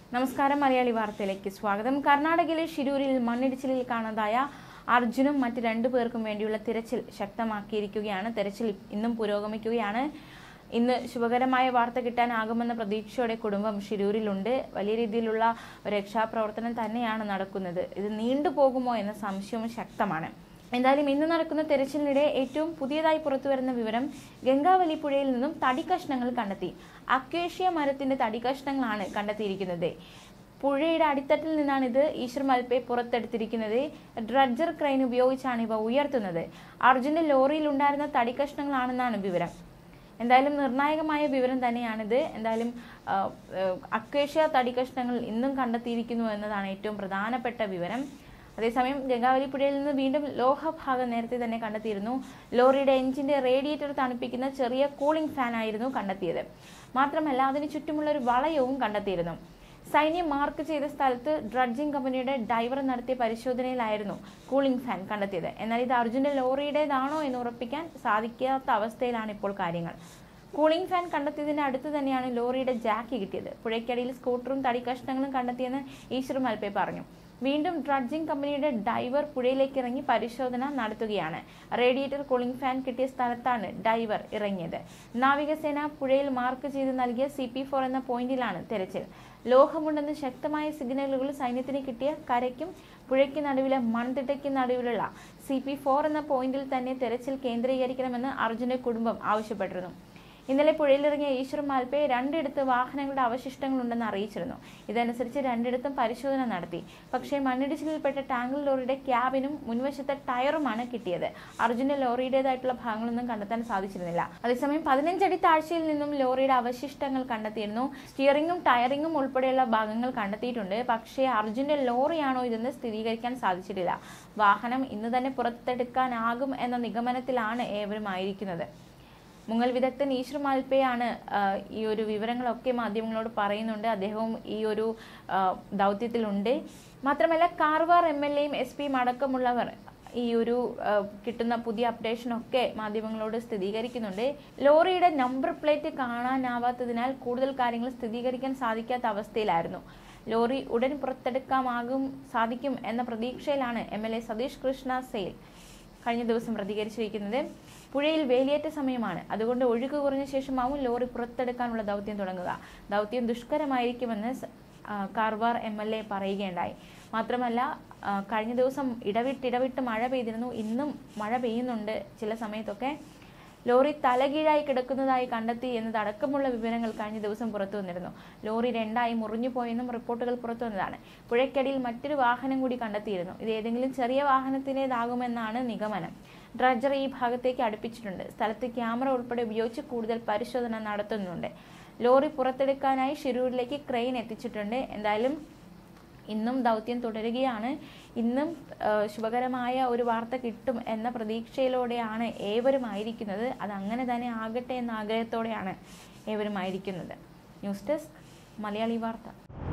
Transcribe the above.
നമസ്കാരം മലയാളി വാർത്തയിലേക്ക് സ്വാഗതം കർണാടകയിലെ ഷിരൂരിൽ മണ്ണിടിച്ചിലിൽ കാണാതായ അർജുനും മറ്റ് രണ്ടു പേർക്കും വേണ്ടിയുള്ള തിരച്ചിൽ ശക്തമാക്കിയിരിക്കുകയാണ് തിരച്ചിൽ ഇന്നും പുരോഗമിക്കുകയാണ് ഇന്ന് ശുഭകരമായ വാർത്ത കിട്ടാനാകുമെന്ന പ്രതീക്ഷയോടെ കുടുംബം ഷിരൂരിലുണ്ട് വലിയ രീതിയിലുള്ള രക്ഷാപ്രവർത്തനം തന്നെയാണ് നടക്കുന്നത് ഇത് നീണ്ടുപോകുമോ എന്ന സംശയവും ശക്തമാണ് എന്തായാലും ഇന്ന് നടക്കുന്ന തെരച്ചിലിനിടെ ഏറ്റവും പുതിയതായി പുറത്തുവരുന്ന വിവരം ഗംഗാവലി പുഴയിൽ നിന്നും തടിക്കഷ്ണങ്ങൾ കണ്ടെത്തി അക്വേഷ്യ മരത്തിന്റെ തടിക്കഷ്ണങ്ങളാണ് കണ്ടെത്തിയിരിക്കുന്നത് പുഴയുടെ അടിത്തട്ടിൽ നിന്നാണ് ഇത് ഈശ്വർ മൽപ്പെ പുറത്തെടുത്തിരിക്കുന്നത് ഡ്രഡ്ജർ ക്രെയിൻ ഉപയോഗിച്ചാണ് ഇവ ഉയർത്തുന്നത് അർജുന്റെ ലോറിയിൽ ഉണ്ടായിരുന്ന തടിക്കഷ്ണങ്ങളാണെന്നാണ് വിവരം എന്തായാലും നിർണായകമായ വിവരം തന്നെയാണിത് എന്തായാലും ആ, ആ, അക്വേഷ്യ തടിക്കഷ്ണങ്ങൾ ഇന്നും കണ്ടെത്തിയിരിക്കുന്നു എന്നതാണ് ഏറ്റവും പ്രധാനപ്പെട്ട വിവരം അതേസമയം ഗംഗാവലി പുഴയിൽ നിന്ന് വീണ്ടും ലോഹഭാഗം നേരത്തെ തന്നെ കണ്ടെത്തിയിരുന്നു ലോറിയുടെ എഞ്ചിന്റെ റേഡിയേറ്റർ തണുപ്പിക്കുന്ന ചെറിയ കൂളിംഗ് ഫാൻ ആയിരുന്നു കണ്ടെത്തിയത് മാത്രമല്ല അതിന് ചുറ്റുമുള്ള ഒരു വളയവും കണ്ടെത്തിയിരുന്നു സൈന്യം മാർക്ക് ചെയ്ത സ്ഥലത്ത് ഡ്രഡ്ജിംഗ് കമ്പനിയുടെ ഡൈവർ നടത്തിയ പരിശോധനയിലായിരുന്നു കൂളിംഗ് ഫാൻ കണ്ടെത്തിയത് എന്നാൽ ഇത് അർജുന്റെ ലോറിയുടേതാണോ എന്ന് ഉറപ്പിക്കാൻ സാധിക്കാത്ത അവസ്ഥയിലാണ് ഇപ്പോൾ കാര്യങ്ങൾ കൂളിംഗ് ഫാൻ കണ്ടെത്തിയതിന്റെ അടുത്ത് തന്നെയാണ് ലോറിയുടെ ജാക്ക് കിട്ടിയത് പുഴയ്ക്കടിയിൽ സ്കൂട്ടറും തടിക്കഷ്ണങ്ങളും കണ്ടെത്തിയെന്ന് ഈശ്വർ മൽപെ പറഞ്ഞു വീണ്ടും ഡ്രഡ്ജിംഗ് കമ്പനിയുടെ ഡൈവർ പുഴയിലേക്ക് ഇറങ്ങി പരിശോധന നടത്തുകയാണ് റേഡിയേറ്റർ കൂളിംഗ് ഫാൻ കിട്ടിയ സ്ഥലത്താണ് ഡൈവർ ഇറങ്ങിയത് നാവികസേന പുഴയിൽ മാർക്ക് ചെയ്ത് നൽകിയ സി പി ഫോർ എന്ന പോയിന്റിലാണ് തെരച്ചിൽ ലോഹമുണ്ടെന്ന് ശക്തമായ സിഗ്നലുകൾ സൈന്യത്തിന് കിട്ടിയ കരയ്ക്കും പുഴയ്ക്ക് നടുവിലെ മൺതിട്ടയ്ക്ക് നടുവിലുള്ള സി പി ഫോർ എന്ന പോയിന്റിൽ തന്നെ തെരച്ചിൽ കേന്ദ്രീകരിക്കണമെന്ന് അർജുന്റെ കുടുംബം ആവശ്യപ്പെട്ടിരുന്നു ഇന്നലെ പുഴയിലിറങ്ങിയ ഈശ്വർ മാൽപ്പെ രണ്ടിടത്ത് വാഹനങ്ങളുടെ അവശിഷ്ടങ്ങളുണ്ടെന്ന് അറിയിച്ചിരുന്നു ഇതനുസരിച്ച് രണ്ടിടത്തും പരിശോധന നടത്തി പക്ഷേ മണ്ണിടിച്ചിലിൽപ്പെട്ട ടാങ്കർ ലോറിയുടെ ക്യാബിനും മുൻവശത്തെ ടയറുമാണ് കിട്ടിയത് അർജുന്റെ ലോറിയുടേതായിട്ടുള്ള ഭാഗങ്ങളൊന്നും കണ്ടെത്താൻ സാധിച്ചിരുന്നില്ല അതേസമയം പതിനഞ്ചടി താഴ്ചയിൽ നിന്നും ലോറിയുടെ അവശിഷ്ടങ്ങൾ കണ്ടെത്തിയിരുന്നു സ്റ്റിയറിംഗും ടയറിംഗും ഉൾപ്പെടെയുള്ള ഭാഗങ്ങൾ കണ്ടെത്തിയിട്ടുണ്ട് പക്ഷേ അർജുന്റെ ലോറിയാണോ ഇതെന്ന് സ്ഥിരീകരിക്കാൻ സാധിച്ചിട്ടില്ല വാഹനം ഇന്ന് തന്നെ പുറത്തെടുക്കാനാകും എന്ന നിഗമനത്തിലാണ് ഏവരും ആയിരിക്കുന്നത് മുങ്ങൽ വിദഗ്ധൻ ഈശ്വർ മാൽപ്പയാണ് ആ, ഈ ഒരു വിവരങ്ങളൊക്കെ മാധ്യമങ്ങളോട് പറയുന്നുണ്ട് അദ്ദേഹവും ഈ ഒരു ആ, ദൗത്യത്തിലുണ്ട് മാത്രമല്ല കാർവാർ എം എൽ എയും എസ് പിയും അടക്കമുള്ളവർ ഈ ഒരു ആ, കിട്ടുന്ന പുതിയ അപ്ഡേഷനൊക്കെ മാധ്യമങ്ങളോട് സ്ഥിരീകരിക്കുന്നുണ്ട് ലോറിയുടെ നമ്പർ പ്ലേറ്റ് കാണാനാവാത്തതിനാൽ കൂടുതൽ കാര്യങ്ങൾ സ്ഥിരീകരിക്കാൻ സാധിക്കാത്ത അവസ്ഥയിലായിരുന്നു ലോറി ഉടൻ പുറത്തെടുക്കാമാകും സാധിക്കും എന്ന പ്രതീക്ഷയിലാണ് M L A Satish Krishna Sail കഴിഞ്ഞ ദിവസം പ്രതികരിച്ചിരിക്കുന്നത് പുഴയിൽ വേലിയേറ്റ സമയമാണ് അതുകൊണ്ട് ഒഴുക്ക് കുറഞ്ഞ ശേഷമാവും ലോറി പുറത്തെടുക്കാനുള്ള ദൗത്യം തുടങ്ങുക ദൗത്യം ദുഷ്കരമായിരിക്കുമെന്ന് സ- ആ, കാർവാർ എം എൽ എ പറയുകയുണ്ടായി മാത്രമല്ല ആ, കഴിഞ്ഞ ദിവസം ഇടവിട്ട് ഇടവിട്ട് മഴ പെയ്തിരുന്നു ഇന്നും മഴ പെയ്യുന്നുണ്ട് ചില സമയത്തൊക്കെ ലോറി തലകീഴായി കിടക്കുന്നതായി കണ്ടെത്തി എന്നതടക്കമുള്ള വിവരങ്ങൾ കഴിഞ്ഞ ദിവസം പുറത്തു വന്നിരുന്നു ലോറി രണ്ടായി മുറിഞ്ഞു പോയെന്നും റിപ്പോർട്ടുകൾ പുറത്തു വന്നതാണ് പുഴയ്ക്കടിയിൽ മറ്റൊരു വാഹനം കൂടി കണ്ടെത്തിയിരുന്നു ഇത് ഏതെങ്കിലും ചെറിയ വാഹനത്തിൻ്റെതാകുമെന്നാണ് നിഗമനം ഡ്രഡ്ജർ ഈ ഭാഗത്തേക്ക് അടുപ്പിച്ചിട്ടുണ്ട് സ്ഥലത്ത് ക്യാമറ ഉൾപ്പെടെ ഉപയോഗിച്ച് കൂടുതൽ പരിശോധന നടത്തുന്നുണ്ട് ലോറി പുറത്തെടുക്കാനായി ഷിരൂരിലേക്ക് ക്രെയിൻ എത്തിച്ചിട്ടുണ്ട് എന്തായാലും ഇന്നും ദൗത്യം തുടരുകയാണ് ഇന്നും ആ, ശുഭകരമായ ഒരു വാർത്ത കിട്ടും എന്ന പ്രതീക്ഷയിലൂടെയാണ് ഏവരും ആയിരിക്കുന്നത് അത് അങ്ങനെ തന്നെ ആകട്ടെ എന്ന ആഗ്രഹത്തോടെയാണ് ഏവരും ആയിരിക്കുന്നത് ന്യൂസ് ഡെസ്ക് മലയാളി വാർത്ത